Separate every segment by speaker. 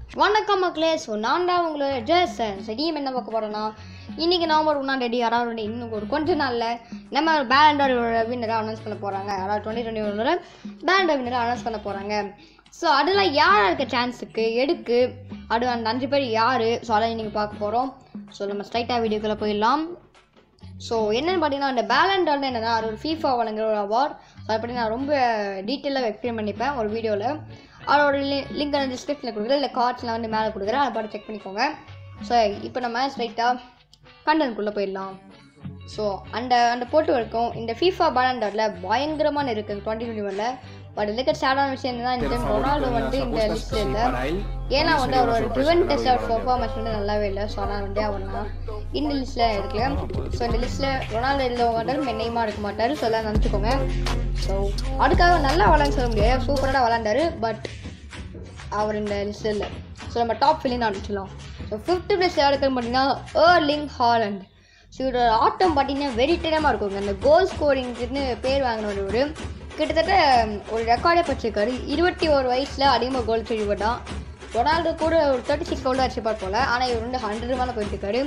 Speaker 1: வணக்கம் மக்களே ஸோ நான் தான் உங்களோட ஜெயசன் சரியும் என்ன பார்க்க போகிறோன்னா இன்றைக்கி நவம்பர் ஒன்றாம் தேதி அதாவது இன்னும் ஒரு கொஞ்ச நாளில் நம்ம பேலண்டோட வின்னரை அனௌன்ஸ் பண்ண போகிறாங்க அதாவது டுவெண்ட்டி டுவெண்ட்டி ஒன்னோட பேலண்டர் வின்னரை அனௌன்ஸ் பண்ண போகிறாங்க ஸோ அதில் யார் இருக்க சான்ஸுக்கு எடுக்கு அது அந்த அஞ்சு பேர் யார் ஸோ அதை நீங்கள் பார்க்க போகிறோம் ஸோ நம்ம ஸ்ட்ரைட்டாக வீடியோக்குள்ளே போயிடலாம் ஸோ என்னென்னு பார்த்தீங்கன்னா அந்த பேலண்டால் என்னன்னா அது ஒரு ஃபீஃபா வழங்குற ஒரு அவார்ட் ஸோ அதை பற்றி நான் ரொம்ப டீட்டெயிலாக எக்ஸ்பிளைன் பண்ணிப்பேன் ஒரு வீடியோவில் அதோட லி லிங்க் நான் டிஸ்கிரிப்ஷனில் கொடுக்குறேன் இல்லை கார்ட்ஸ்லாம் வந்து மேலே கொடுக்குறேன் அதை பார்த்து செக் பண்ணிக்கோங்க ஸோ இப்போ நம்ம ஸ்ட்ரைட்டாக கண்டனுக்குள்ளே போயிடலாம் ஸோ அந்த அந்த போட்டு வரைக்கும் இந்த ஃபீஃபா பேலண்டாரில் பயங்கரமான இருக்குது டுவெண்ட்டி டுவெண்ட்டி ஒனில் பட் இருக்க சேடான விஷயம் என்னன்னா இந்த டைம் ரொனால்டோ வந்து இந்த லிஸ்ட்டில் இல்லை ஏன்னா வந்து அவரோட ட்ரிவன் டெஸ்ட் அவர் பர்ஃபார்மன்ஸ் வந்து நல்லாவே இல்லை ஸோ அதனால் வந்து அவர் நான் இந்த லிஸ்ட்டில் இருக்கல ஸோ இந்த லிஸ்ட்டில் ரொனால்டோ இல்லை மாட்டார் மென்னையுமா இருக்க மாட்டார் ஸோ எல்லாம் நினச்சிக்கோங்க ஸோ அதுக்காக நல்லா விளாண்டு சொல்ல முடியாது சூப்பராக விளாண்டாரு பட் அவர் இந்த லிஸ்ட்டில் இல்லை ஸோ நம்ம டாப் ஃபிலிம் ஆரம்பிச்சிடலாம் ஸோ ஃபிஃப்த்து பிளேஸ் யாருக்குன்னு பார்த்தீங்கன்னா ஏர்லிங் ஹாலண்ட் ஸோ இவரோட ஆட்டம் பார்த்தீங்கன்னா வெறிட்டனமாக இருக்குங்க இந்த கோல் ஸ்கோரிங்க்குன்னு பேர் வாங்கின ஒரு கிட்டத்தட்ட ஒரு ரெக்கார்டே படிச்சிருக்காரு இருபத்தி ஒரு வயசில் அதிகமாக கோல் செய்யப்பட்டான் ரொனால்டோ கூட ஒரு தேர்ட்டி சிக்ஸ் கோல் அடிச்சுப்பார் போல் ஆனால் இவர் வந்து ஹண்ட்ரட் மேலே போயிட்டுருக்காரு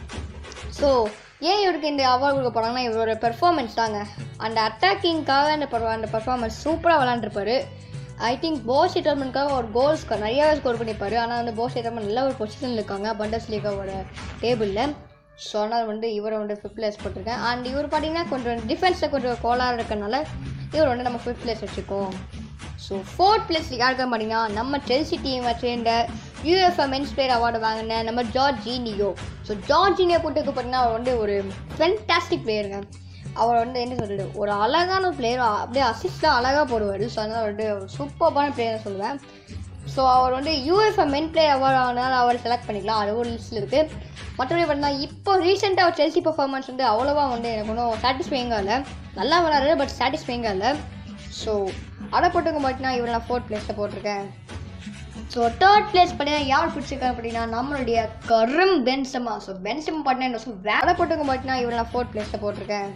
Speaker 1: ஸோ ஏன் இவருக்கு இந்த அவார்டு கொடுக்க போகிறாங்கன்னா இவரோட பெர்ஃபார்மன்ஸ் தாங்க அந்த அட்டாக்கிங்காக அந்த per- அந்த பெர்ஃபார்மன்ஸ் சூப்பராக விளாண்டுருப்பாரு ஐ திங்க் போஸ் டோர்மெண்ட்காக ஒரு கோல்ஸ் நிறையாவே ஸ்கோர் பண்ணியிருப்பாரு ஆனால் வந்து போஸ் டோர்மெண்ட் நல்ல ஒரு பொசிஷனில் இருக்காங்க பண்டஸ் லீகாவோட டேபிளில் ஸோ அதனால் வந்து இவரை வந்து ஃபிஃப்த் பிளேஸ் போட்டிருக்கேன் அண்ட் இவர் பார்த்தீங்கன்னா கொஞ்சம் டிஃபென்ஸில் கொஞ்சம் கோளாறு இருக்கறனால இவர் வந்து நம்ம ஃபிஃப்த் பிளேஸ் வச்சுருக்கோம் ஸோ ஃபோர்த் பிளேஸ் யாருக்க பார்த்தீங்கன்னா நம்ம செல்சி டீமை சேர்ந்த யூஎஃப்எ மென்ஸ் பிளேயர் அவார்டு வாங்கின நம்ம Jorginho so Jorginho கூட்டுக்கு பார்த்தீங்கன்னா அவர் வந்து ஒரு ஃபென்டாஸ்டிக் பிளேயருங்க அவர் வந்து என்ன சொல்கிறது ஒரு அழகான பிளேயர் அப்படியே அசிஸ்டாக அழகாக போடுவார் ஸோ அதனால் வந்து ஒரு சூப்பரான பிளேயர் சொல்லுவேன் ஸோ அவர் வந்து யூஎஃப்எ மென் பிளேயர் அவார்டு ஆனாலும் அவர் செலக்ட் பண்ணிக்கலாம் அது ஒரு லிஸ்ட்டில் இருக்குது மற்றபடி பார்த்தீங்கன்னா இப்போ ரீசெண்டாக அவர் செல்சி பர்ஃபார்மன்ஸ் வந்து அவ்வளோவா வந்து எனக்கு ஒன்றும் சாட்டிஸ்ஃபைங்காக இல்லை நல்லா விளாட்றாரு பட் சாட்டிஸ்ஃபைங்காக இல்லை ஸோ அதை போட்டுக்க பார்த்தீங்கன்னா இவர் நான் ஃபோர்த் பிளேஸில் போட்டிருக்கேன் ஸோ தேர்ட் பிளேஸ் பார்த்தீங்கன்னா யார் பிடிச்சிருக்காரு அப்படின்னா நம்மளுடைய கரும் பென்சமா ஸோ பென்சமா பார்த்தீங்கன்னா ஸோ வேலை போட்டுக்க பார்த்தீங்கன்னா இவர் நான் ஃபோர்த் பிளேஸில் போட்டிருக்கேன்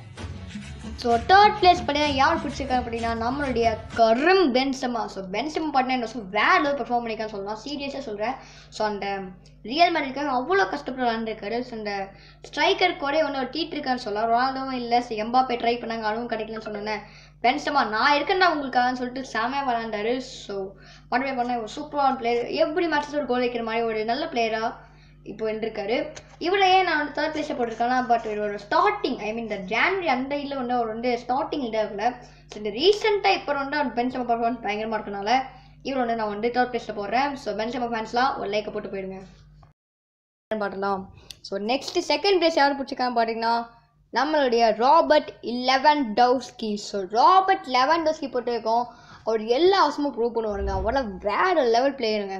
Speaker 1: ஸோ தேர்ட் பிளேஸ் பார்த்தீங்கன்னா யார் பிடிச்சிருக்காரு அப்படின்னா நம்மளுடைய கரும் பென்சமா ஸோ பென்சமா பார்த்தீங்கன்னா ஸோ வேலை பெர்ஃபார்ம் பண்ணிக்கான்னு சொல்லலாம் சீரியஸாக சொல்கிறேன் ஸோ அந்த ரியல் மேட்ருக்காக அவ்வளோ கஷ்டப்பட்டு விளாண்டுருக்காரு ஸோ அந்த ஸ்ட்ரைக்கர் கூட ஒன்று ஒரு டீட் இருக்கான்னு சொல்லலாம் ரொனால்டோவும் இல்லை ஸோ எம்பாப்பே ட்ரை பண்ணாங்க அதுவும் கிடைக்கலன்னு சொன்னேன் பென்சமா நான் இருக்கேன்டா உங்களுக்காகன்னு சொல்லிட்டு செமையாக விளாண்டாரு ஸோ மறுபடியும் பண்ண ஒரு சூப்பரான பிளேயர் எவ்ரி மேட்சஸ் ஒரு கோல் வைக்கிற மாதிரி ஒரு நல்ல பிளேயராக இப்போ இருந்திருக்காரு இவரை ஏன் நான் வந்து தேர்ட் பிளேஸில் போட்டிருக்கேன்னா பட் இவரோட ஸ்டார்டிங் ஐ மீன் இந்த ஜான்வரி அந்த இதில் வந்து அவர் வந்து ஸ்டார்டிங் இதாக இருக்கல ஸோ இந்த ரீசெண்டாக இப்போ வந்து அவர் பென்சமா பர்ஃபார்மன்ஸ் பயங்கரமாக இருக்கனால இவர் வந்து நான் வந்து தேர்ட் பிளேஸில் போடுறேன் ஸோ பென்சமா ஃபேன்ஸ்லாம் ஒரு லைக்கை போட்டு போயிடுங்க பார்க்கலாம் ஸோ நெக்ஸ்ட் செகண்ட் பிளேஸ் யார் பிடிச்சிருக்கான்னு பார்த்தீங்கன்னா நம்மளுடைய Robert Lewandowski so Robert Lewandowski போட்டிருக்கோம் அவர் எல்லா அவசரமும் ப்ரூவ் பண்ணுவாருங்க அவரோட வேற லெவல் பிளேயருங்க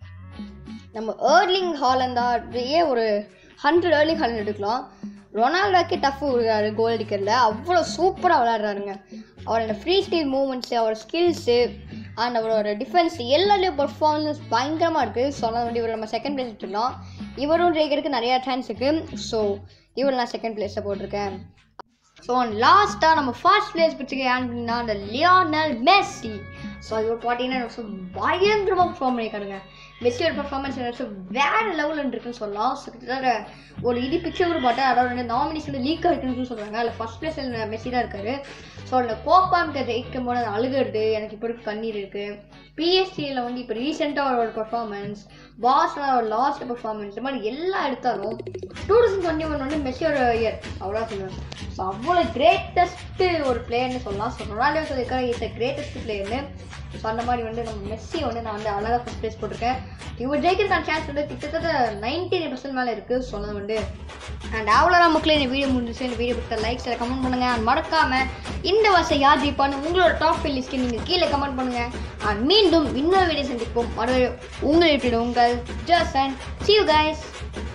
Speaker 1: நம்ம ஏர்லிங் ஹாலந்தாலேயே ஒரு ஹண்ட்ரட் ஏர்லிங் ஹாலண்ட் எடுக்கலாம் ரொனால்டோக்கே டஃப் கொடுக்குறாரு கோல் அடிக்கிறதுல அவ்வளோ சூப்பராக விளையாடுறாருங்க அவரோட ஃப்ரீ ஸ்டைல் மூமெண்ட்ஸு அவரோட ஸ்கில்ஸு அண்ட் அவரோட டிஃபென்ஸ் எல்லாத்துலேயும் பர்ஃபார்மன்ஸ் பயங்கரமாக இருக்குது ஸோ அதனால் வந்து இவர் நம்ம செகண்ட் பிளேஸ் வச்சுக்கலாம் இவரும் ஜெயிக்கிறதுக்கு நிறையா சான்ஸ் இருக்குது ஸோ இவர் நான் செகண்ட் பிளேஸில் போட்டிருக்கேன் ஸோ லாஸ்ட்டாக நம்ம ஃபர்ஸ்ட் பிளேஸ் பிடிச்சிக்க யாருன்னா அந்த லியோனல் மெஸ்ஸி ஸோ இவர் பார்த்தீங்கன்னா ஸோ பயங்கரமாக பெர்ஃபார்ம் பண்ணியிருக்காருங்க மெஸ்ஸியோட பர்ஃபார்மன்ஸ் ஸோ வேறு லெவலில் இருக்குன்னு சொல்லலாம் ஸோ கிட்டத்தட்ட ஒரு இது பிக்சர் கூட பார்த்தா அதாவது வந்து நாமினேஷன் வந்து லீக் ஆகிருக்குன்னு சொல்கிறாங்க அதில் ஃபர்ஸ்ட் பிளேஸில் மெஸ்ஸி தான் இருக்காரு ஸோ அந்த கோப்பாமிட்ட ஜெயிக்கும் போது அது அழுகிறது எனக்கு இப்போ இருக்கு கண்ணீர் இருக்குது பிஎஸ்டியில் வந்து இப்போ ரீசெண்டாக அவரோட பர்ஃபார்மன்ஸ் பாஸ்ல ஒரு லாஸ்ட் பர்ஃபார்மன்ஸ் இந்த மாதிரி எல்லாம் எடுத்தாலும் டூ தௌசண்ட் டுவெண்ட்டி ஒன் வந்து மெஸ்ஸியோட இயர் அவ்வளோ சொல்லுவேன் ஸோ அவ்வளோ கிரேட்டஸ்ட்டு ஒரு பிளேயர்னு சொல்லலாம் ஸோ ரொனால்டோ சொல்லியிருக்காரு இஸ் அ கிரேட்டஸ்ட் பிளேயர்னு ஸோ அந்த மாதிரி வந்து நம்ம மெஸ்ஸி வந்து நான் வந்து அழகாக ஃபஸ்ட் ப்ளேஸ் போட்டிருக்கேன் இவர் ஜெயிக்கிறதுக்கான சான்ஸ் வந்து கிட்டத்தட்ட நைன்டி பர்சன்ட் மேலே இருக்குது ஸோ அது வந்து அண்ட் அவ்வளோ மக்களே இந்த வீடியோ முடிஞ்சிச்சு இந்த வீடியோ பிடிச்ச லைக்ஸில் கமெண்ட் பண்ணுங்கள் அண்ட் மறக்காமல் இந்த வருஷம் யார் ஜெயிப்பான்னு உங்களோட டாப் ஃபைவ் லிஸ்ட்டு நீங்கள் கீழே கமெண்ட் பண்ணுங்கள் அண்ட் மீண்டும் இன்னொரு வீடியோ சந்திப்போம் மறுபடியும் உங்களை உங்கள் just and see you guys